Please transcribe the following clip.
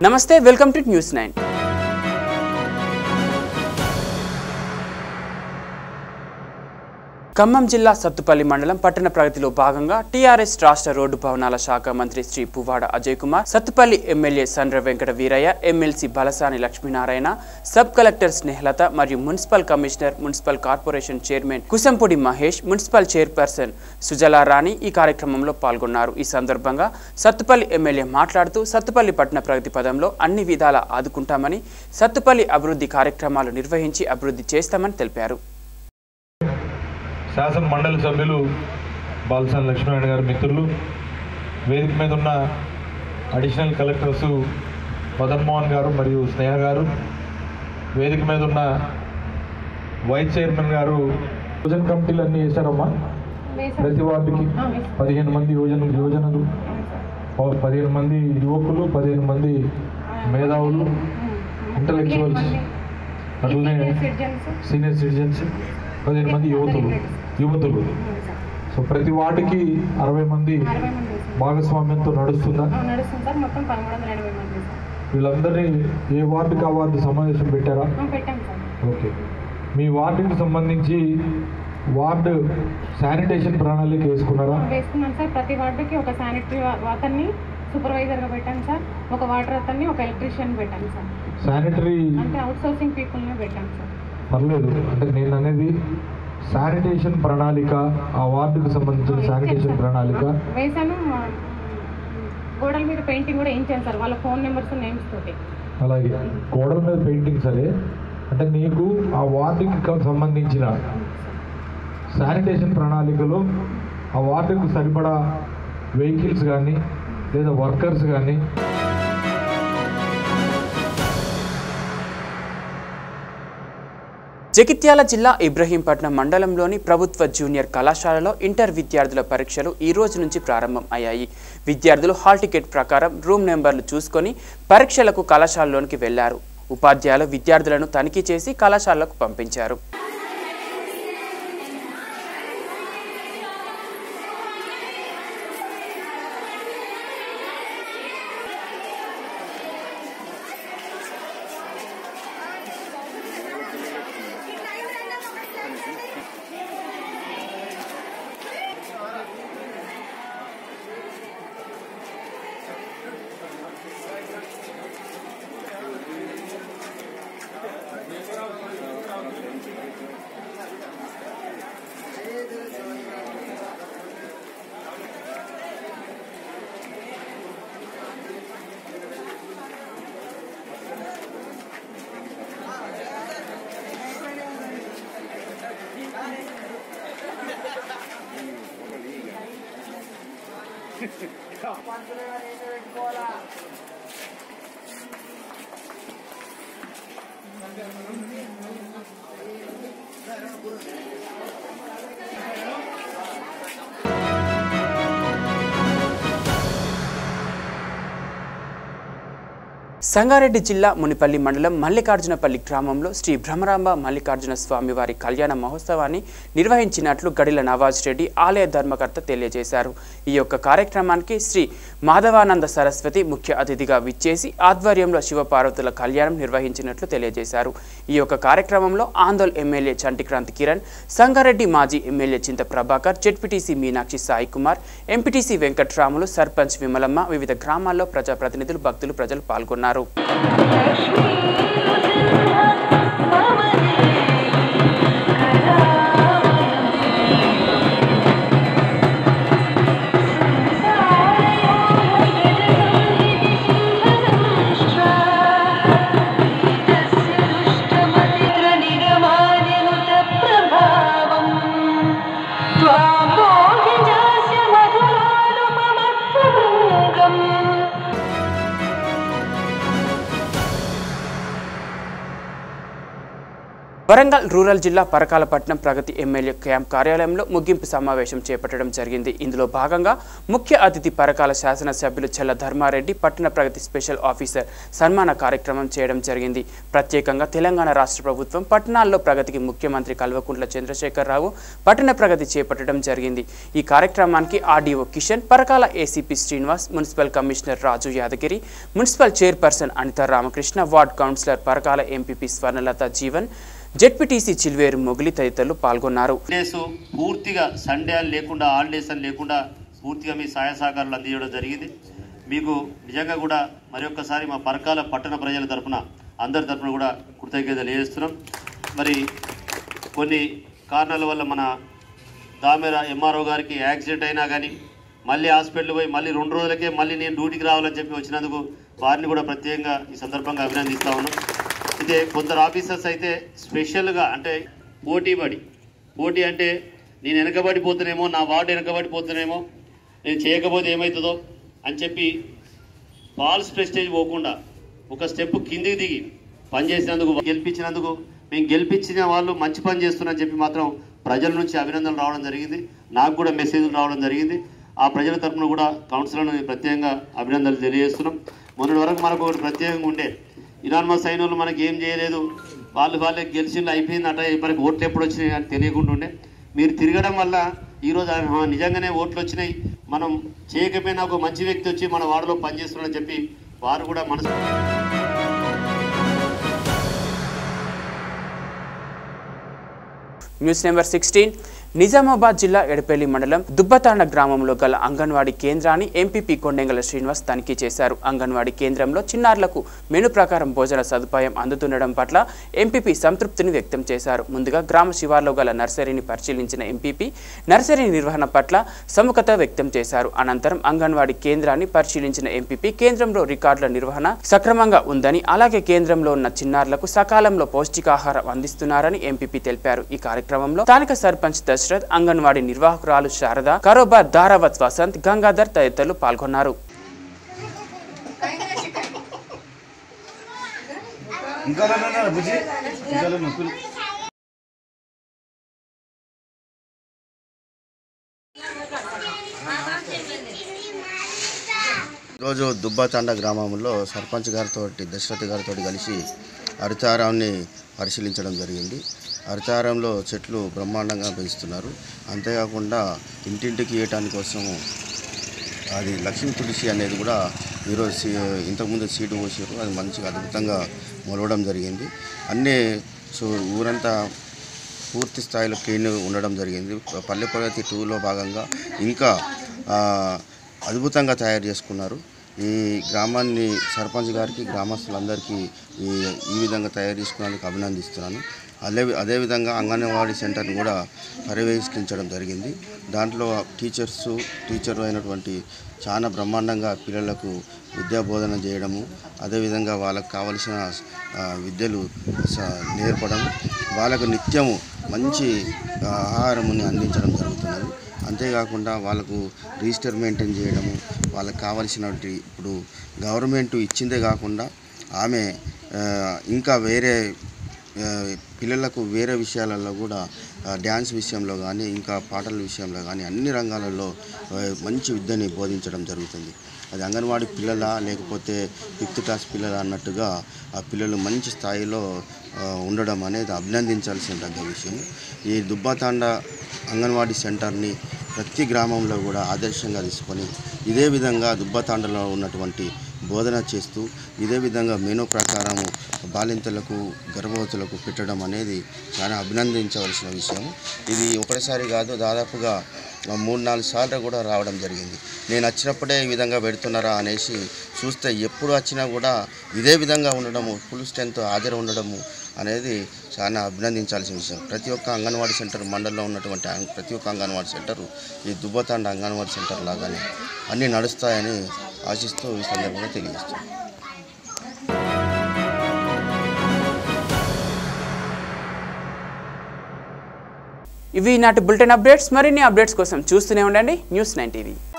నమస్తే welcome to news nine Khammam జిల్లా సత్తుపల్లి మండలం పట్టణ ప్రగతిలో భాగంగా టీఆర్ఎస్ రాష్ట్ర రోడ్డు భవనాల శాఖ మంత్రి Shri Puvvada Ajay Kumar Sathupalli MLA Sandra Venkata Veeraiah MLC Balasani Lakshminarayana sub collector Snehalatha మరియు municipal commissioner municipal corporation chairman Kusampudi Mahesh municipal chairperson Sujala Rani ఈ కార్యక్రమంలో పాల్గొన్నారు ఈ సందర్భంగా సత్తుపల్లి ఎమ్మెల్యే మాట్లాడుతూ సత్తుపల్లి పట్టణ ప్రగతి పదంలో అన్ని విధాల ఆదుకుంటామని సత్తుపల్లి అభివృద్ధి కార్యక్రమాలు నిర్వహించి అభివృద్ధి చేస్తామని తెలిపారు శాసన మండలి సభ్యులు బాలసాని లక్ష్మీనారాయణ గారి మిత్రులు వేదిక మీద ఉన్న అడిషనల్ కలెక్టర్స్ మదన్ మోహన్ గారు మరియు స్నేహ గారు వేదిక మీద ఉన్న వైస్ చైర్మన్ గారు యువజన కమిటీలు అన్నీ వేశారమ్మా ప్రతి వార్డుకి పదిహేను మంది యువజన యువజనులు ఓ పదిహేను మంది యువకులు పదిహేను మంది మేధావులు ఇంటలెక్చువల్స్ అట్లనే సీనియర్ సిటిజన్స్ పదిహేను మంది యువతులు యువతులు సో ప్రతి వార్డుకి అరవై మంది అరవై మంది వేసాం. భాగస్వామ్యంతో నడుస్తుందా ఆ, నడుస్తుంది సార్ మొత్తం పదమూడు వందల ఎనభై మంది వేసాం. వీళ్ళందరినీ ఏ వార్డుకి ఆ వార్డు సమావేశం పెట్టారా ఆ, పెట్టాం సార్ ఓకే మీ వార్డుకి సంబంధించి వార్డు శానిటేషన్ ప్రణాళిక వేసుకున్నారా వేసుకున్నాం సార్ ప్రతి వార్డుకి ఒక శానిటరీ అతన్ని సూపర్వైజర్గా పెట్టాం సార్ ఒక వాటర్ అతన్ని ఒక ఎలక్ట్రీషియన్ పెట్టాం సార్ శానిటరీ అంటే అవుట్ సోర్సింగ్ పీపుల్ని పెట్టాం సార్ పర్లేదు అంటే నేను అనేది శానిటేషన్ ప్రణాళిక ఆ వార్డుకి సంబంధించిన శానిటేషన్ ప్రణాళిక వేసాను ఆ, గోడల మీద పెయింటింగ్ కూడా వేయించాను సార్ వాళ్ళ ఫోన్ నెంబర్స్ నేమ్స్ తోటి అలాగే గోడల మీద పెయింటింగ్ సరే అంటే నీకు ఆ వార్డుకి క- సంబంధించిన శానిటేషన్ ప్రణాళికలో ఆ వార్డుకు సరిపడా వెహికల్స్ కానీ లేదా వర్కర్స్ కానీ జగిత్యాల జిల్లా ఇబ్రహీంపట్నం మండలంలోని ప్రభుత్వ జూనియర్ కళాశాలలో ఇంటర్ విద్యార్థుల పరీక్షలు ఈ రోజు నుంచి ప్రారంభం అయ్యాయి విద్యార్థులు హాల్ టికెట్ ప్రకారం రూమ్ నెంబర్లు చూసుకొని పరీక్షలకు కళాశాలలోనికి వెళ్లారు ఉపాధ్యాయులు విద్యార్థులను తనిఖీ చేసి కళాశాలకు పంపించారు సంగారెడ్డి జిల్లా మునిపల్లి మండలం మల్లికార్జునపల్లి గ్రామంలో శ్రీ భ్రమరాంబ మల్లికార్జున స్వామి వారి కళ్యాణ మహోత్సవాన్ని నిర్వహించినట్లు గడిల నవాజ్ రెడ్డి ఆలయ ధర్మకర్త తెలియజేశారు ఈ యొక్క కార్యక్రమానికి శ్రీ మాధవానంద సరస్వతి ముఖ్య అతిథిగా విచ్చేసి ఆధ్వర్యంలో శివపార్వతుల కళ్యాణం నిర్వహించినట్లు తెలియజేశారు ఈ యొక్క కార్యక్రమంలో ఆందోళ్ ఎమ్మెల్యే చంటిక్రాంతి కిరణ్ సంగారెడ్డి మాజీ MLA Chinta Prabhakar ZPTC Meenakshi Sai Kumar MPTC Venkatramulu sarpanch Vimalamma వివిధ గ్రామాల్లో ప్రజాప్రతినిధులు భక్తులు ప్రజలు పాల్గొన్నారు మధురాలు వరంగల్ రూరల్ జిల్లా పరకాలపట్నం ప్రగతి ఎమ్మెల్యే క్యాంప్ కార్యాలయంలో ముగింపు సమావేశం చేపట్టడం జరిగింది ఇందులో భాగంగా ముఖ్య అతిథి పరకాల శాసనసభ్యులు చెల్ల ధర్మారెడ్డి పట్టణ ప్రగతి స్పెషల్ ఆఫీసర్ సన్మాన కార్యక్రమం చేయడం జరిగింది ప్రత్యేకంగా తెలంగాణ రాష్ట్ర ప్రభుత్వం పట్టణాల్లో ప్రగతికి ముఖ్యమంత్రి కల్వకుంట్ల చంద్రశేఖరరావు పట్టణ ప్రగతి చేపట్టడం జరిగింది ఈ కార్యక్రమానికి RDO Kishan Parakala ACP Srinivas municipal commissioner Raju Yadagiri municipal chairperson Anitha Ramakrishna ward councillor Parakala MPP Swarnalatha Jeevan ZPTC Chilveru Mogili తదితరులు పాల్గొన్నారు డేస్ పూర్తిగా సండే అని లేకుండా హాలిడేస్ అని లేకుండా పూర్తిగా మీ సహాయ సహకారాలు అందించడం జరిగింది మీకు నిజంగా కూడా మరొకసారి మా పరకాల పట్టణ ప్రజల తరపున అందరి తరపున కూడా కృతజ్ఞతలు తెలియజేస్తున్నాం మరి కొన్ని కారణాల వల్ల మన దామెర ఎంఆర్ఓ గారికి యాక్సిడెంట్ అయినా కానీ మళ్ళీ హాస్పిటల్ పోయి మళ్ళీ రెండు రోజులకే మళ్ళీ నేను డ్యూటీకి రావాలని చెప్పి వచ్చినందుకు వారిని కూడా ప్రత్యేకంగా ఈ సందర్భంగా అభినందిస్తా ఉన్నాం అయితే కొందరు ఆఫీసర్స్ అయితే స్పెషల్గా అంటే పోటీ పడి పోటీ అంటే నేను వెనకబడిపోతున్నామో నా వార్డు వెనకబడిపోతున్నామో నేను చేయకపోతే ఏమవుతుందో అని చెప్పి ఫాల్స్ ప్రెస్టేజ్ పోకుండా ఒక స్టెప్ కిందికి దిగి పనిచేసినందుకు గెలిపించినందుకు మేము గెలిపించిన వాళ్ళు మంచి పని చేస్తున్నారని చెప్పి మాత్రం ప్రజల నుంచి అభినందనలు రావడం జరిగింది నాకు కూడా మెసేజ్లు రావడం జరిగింది ఆ ప్రజల తరపున కూడా కౌన్సిలర్ను ప్రత్యేకంగా అభినందనలు తెలియజేస్తున్నాం మొన్నటి వరకు మనకు ఒకటి ప్రత్యేకంగా ఉండే ఇనాన్మస్ అయిన వాళ్ళు మనకి ఏం చేయలేదు వాళ్ళు వాళ్ళే గెలిచిండు అయిపోయింది అట మనకి ఓట్లు ఎప్పుడు వచ్చినాయి అని తెలియకుండా ఉండే మీరు తిరగడం వల్ల ఈరోజు ఆ, నిజంగానే ఓట్లు వచ్చినాయి మనం చేయకపోయినా ఒక మంచి వ్యక్తి వచ్చి మన వార్డులో పనిచేస్తున్నాడని చెప్పి వారు కూడా మనసు న్యూస్ నెంబర్ సిక్స్టీన్ నిజామాబాద్ జిల్లా ఎడపల్లి మండలం దుబ్బతాండ గ్రామంలో గల అంగన్వాడీ కేంద్రాన్ని ఎంపీపీ కొండెంగల శ్రీనివాస్ తనిఖీ చేశారు అంగన్వాడీ కేంద్రంలో చిన్నారులకు మెను ప్రకారం భోజన సదుపాయం అందుతుండడం పట్ల ఎంపీపీ సంతృప్తిని వ్యక్తం చేశారు ముందుగా గ్రామ శివార్లో గల నర్సరీని పరిశీలించిన ఎంపీపీ నర్సరీ నిర్వహణ పట్ల సముఖత వ్యక్తం చేశారు అనంతరం అంగన్వాడీ కేంద్రాన్ని పరిశీలించిన ఎంపీపీ కేంద్రంలో రికార్డుల నిర్వహణ సక్రమంగా ఉందని అలాగే కేంద్రంలో ఉన్న చిన్నారులకు సకాలంలో పౌష్టికాహారం అందిస్తున్నారని ఎంపీపీ తెలిపారు ఈ కార్యక్రమంలో స్థానిక సర్పంచ్ దశరథ్ అంగన్వాడీ నిర్వాహకురాలు శారద కరోబార్ దారావత్ వసంత్ గంగాధర్ తదితరులు పాల్గొన్నారు ఇంకా బుజ్జి ఇంకా నొప్పులు ఈరోజు దుబ్బాతండ గ్రామంలో సర్పంచ్ గారితో దశరథ్ గారితో కలిసి హరితారాన్ని పరిశీలించడం జరిగింది హరితారంలో చెట్లు బ్రహ్మాండంగా పెంచుతున్నారు అంతేకాకుండా ఇంటింటికి ఇవ్వటాని కోసము అది లక్ష్మీ తులసి అనేది కూడా ఈరోజు సీ ఇంతకుముందు సీటు పోసారు అది మంచిగా అద్భుతంగా మొలవడం జరిగింది అన్నీ సో ఊరంతా పూర్తి స్థాయిలో క్లీన్ ఉండడం జరిగింది పల్లె ప్రగతి టూలో భాగంగా ఇంకా ఆ, అద్భుతంగా తయారు చేసుకున్నారు ఈ గ్రామాన్ని సర్పంచ్ గారికి గ్రామస్తులందరికీ ఈ ఈ విధంగా తయారు చేసుకున్నందుకు అభినందిస్తున్నాను అదే అదేవిధంగా అంగన్వాడీ సెంటర్ని కూడా పర్యవేక్షించడం జరిగింది దాంట్లో టీచర్స్ టీచర్ అయినటువంటి చాలా బ్రహ్మాండంగా పిల్లలకు విద్యా బోధన చేయడము అదేవిధంగా వాళ్ళకు కావలసిన ఆ, విద్యలు స- నేర్పడం వాళ్ళకు నిత్యము మంచి ఆ, ఆహారముని అందించడం జరుగుతున్నది అంతేకాకుండా వాళ్ళకు రిజిస్టర్ మెయింటైన్ చేయడము వాళ్ళకి కావలసినటువంటి ఇప్పుడు గవర్నమెంట్ ఇచ్చిందే కాకుండా ఆమె ఆ, ఇంకా వేరే ఆ, పిల్లలకు వేరే విషయాలలో కూడా ఆ, డ్యాన్స్ విషయంలో కానీ ఇంకా పాటల విషయంలో కానీ అన్ని రంగాలలో ఆ, మంచి విద్యని బోధించడం జరుగుతుంది అది అంగన్వాడీ పిల్లల లేకపోతే ఫిఫ్త్ క్లాస్ పిల్లల అన్నట్టుగా ఆ పిల్లలు మంచి స్థాయిలో ఆ, ఉండడం అనేది అభినందించాల్సిన తగ్గ విషయం ఈ దుబ్బాతాండ అంగన్వాడీ సెంటర్ని ప్రతి గ్రామంలో కూడా ఆదర్శంగా తీసుకొని ఇదే విధంగా దుబ్బతాండలో ఉన్నటువంటి బోధన చేస్తూ ఇదే విధంగా మెనూ ప్రకారము బాలింతలకు గర్భవతులకు పెట్టడం అనేది చాలా అభినందించవలసిన విషయం ఇది ఒకటిసారి కాదు దాదాపుగా మూడు నాలుగు సార్లు కూడా రావడం జరిగింది నేను వచ్చినప్పుడే ఈ విధంగా పెడుతున్నారా అనేసి చూస్తే ఎప్పుడు వచ్చినా కూడా ఇదే విధంగా ఉండడము ఫుల్ స్ట్రెంత్ హాజరు ఉండడము అనేది చాలా అభినందించాల్సిన విషయం ప్రతి ఒక్క అంగన్వాడీ సెంటర్ మండలంలో ఉన్నటువంటి అంగ- ప్రతి ఒక్క అంగన్వాడీ సెంటరు ఈ దుబ్బతాండ అంగన్వాడీ సెంటర్ లాగానే అన్నీ నడుస్తాయని ఆశిస్తూ ఈ సందర్భంగా తెలియజేస్తాను ఇవి నాటి బులెటిన్ అప్డేట్స్ మరిన్ని అప్డేట్స్ కోసం చూస్తూనే ఉండండి న్యూస్ నైన్ టీవీ